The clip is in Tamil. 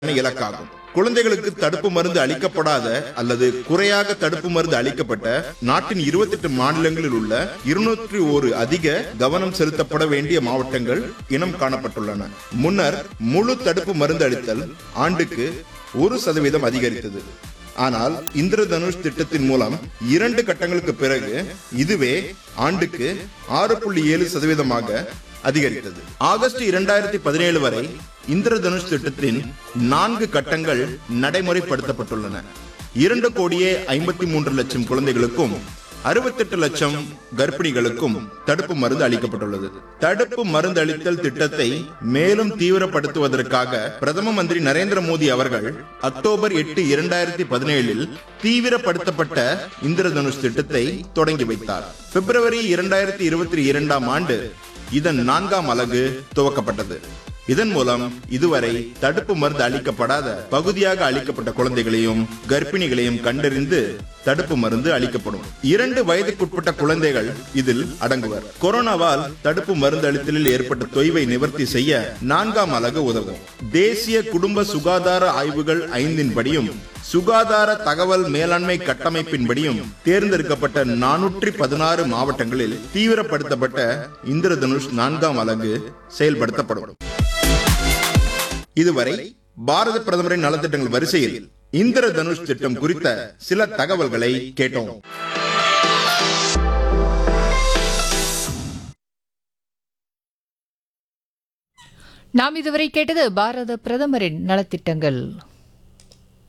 இலக்காகும் குழந்தைகளுக்கு தடுப்பு மருந்து அளிக்கப்படாத அல்லது குறையாக தடுப்பு மருந்து அளிக்கப்பட்ட நாட்டின் 28 மாநிலங்களில் உள்ள இருநூற்றி ஒரு அதிக கவனம் செலுத்தப்பட வேண்டிய மாவட்டங்கள் இனம் காணப்பட்டுள்ளன முன்னர் முழு தடுப்பு மருந்து அளித்தல் ஆண்டுக்கு ஒரு சதவீதம் அதிகரித்தது ஆனால் இந்திரதனுஷ் திட்டத்தின் மூலம் இரண்டு கட்டங்களுக்கு பிறகு இதுவே ஆண்டுக்கு ஆறு புள்ளி ஏழு சதவீதமாக அதிகரித்தது ஆகஸ்ட் இரண்டாயிரத்தி பதினேழு வரை இந்திரதனுஷ் திட்டத்தின் நான்கு கட்டங்கள் நடைமுறைப்படுத்தப்பட்டுள்ளன இரண்டு கோடியே ஐம்பத்தி மூன்று லட்சம் குழந்தைகளுக்கும் அறுபத்தெட்டு லட்சம் கர்ப்பிணிகளுக்கும் தடுப்பு மருந்து அளிக்கப்பட்டுள்ளது தடுப்பு மருந்து அளித்தல் திட்டத்தை மேலும் தீவிரப்படுத்துவதற்காக பிரதம மந்திரி நரேந்திர மோடி அவர்கள் அக்டோபர் எட்டு இரண்டாயிரத்தி பதினேழில் தீவிரப்படுத்தப்பட்ட இந்திரதனுஷ் திட்டத்தை தொடங்கி வைத்தார் பிப்ரவரி இரண்டாயிரத்தி இருபத்தி இரண்டாம் ஆண்டு இதன் நான்காம் அலகு துவக்கப்பட்டது இதன் மூலம் இதுவரை தடுப்பு மருந்து அளிக்கப்படாத பகுதியாக அளிக்கப்பட்ட குழந்தைகளையும் கர்ப்பிணிகளையும் கண்டறிந்து தடுப்பு மருந்து அளிக்கப்படும் இரண்டு வயதுக்குட்பட்ட குழந்தைகள் இதில் அடங்குவர் கொரோனாவால் தடுப்பு மருந்து அளித்தலில் ஏற்பட்ட தொய்வை நிவர்த்தி செய்ய நான்காம் அலகு உதவும் தேசிய குடும்ப சுகாதார ஆய்வுகள் ஐந்தின் படியும் சுகாதார தகவல் மேலாண்மை கட்டமைப்பின்படியும் தேர்ந்தெடுக்கப்பட்ட நானூற்றி பதினாறு மாவட்டங்களில் தீவிரப்படுத்தப்பட்ட இந்திரதனுஷ் நான்காம் அலகு செயல்படுத்தப்படும் இதுவரை பாரத பிரதமரின் நலத்திட்டங்கள் வரிசையில் இந்திரதனுஷ் திட்டம் குறித்த சில தகவல்களை கேட்டோம் நாம் இதுவரை கேட்டது பாரத பிரதமரின் நலத்திட்டங்கள்